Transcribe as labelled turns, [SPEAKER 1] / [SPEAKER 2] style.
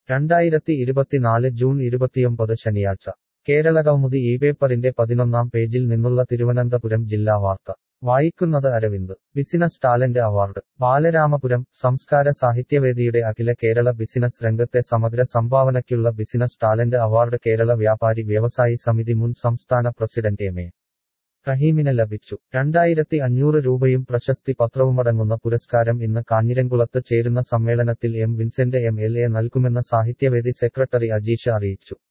[SPEAKER 1] രണ്ടായിരത്തി ഇരുപത്തിനാല് ജൂൺ ഇരുപത്തിയൊമ്പത് ശനിയാഴ്ച കേരളകൗമുദി ഈ പേപ്പറിന്റെ പതിനൊന്നാം പേജിൽ നിന്നുള്ള തിരുവനന്തപുരം ജില്ലാ വാർത്ത വായിക്കുന്നത് Aravind business talent award Balaramapuram Samskara സാഹിത്യവേദിയുടെ അഖില കേരള ബിസിനസ് രംഗത്തെ സമഗ്ര സംഭാവനയ്ക്കുള്ള business talent award Kerala Vyapari Vyavasayi സമിതി മുൻ സംസ്ഥാന പ്രസിഡന്റ് എം എ റഹീമിന് ലഭിച്ചു രണ്ടായിരത്തി അഞ്ഞൂറ് രൂപയും പ്രശസ്തി പത്രവുമടങ്ങുന്ന പുരസ്കാരം ഇന്ന് കാഞ്ഞിരംകുളത്ത് ചേരുന്ന സമ്മേളനത്തിൽ M Vincent M L A നൽകുമെന്ന് സാഹിത്യവേദി സെക്രട്ടറി അജീഷ അറിയിച്ചു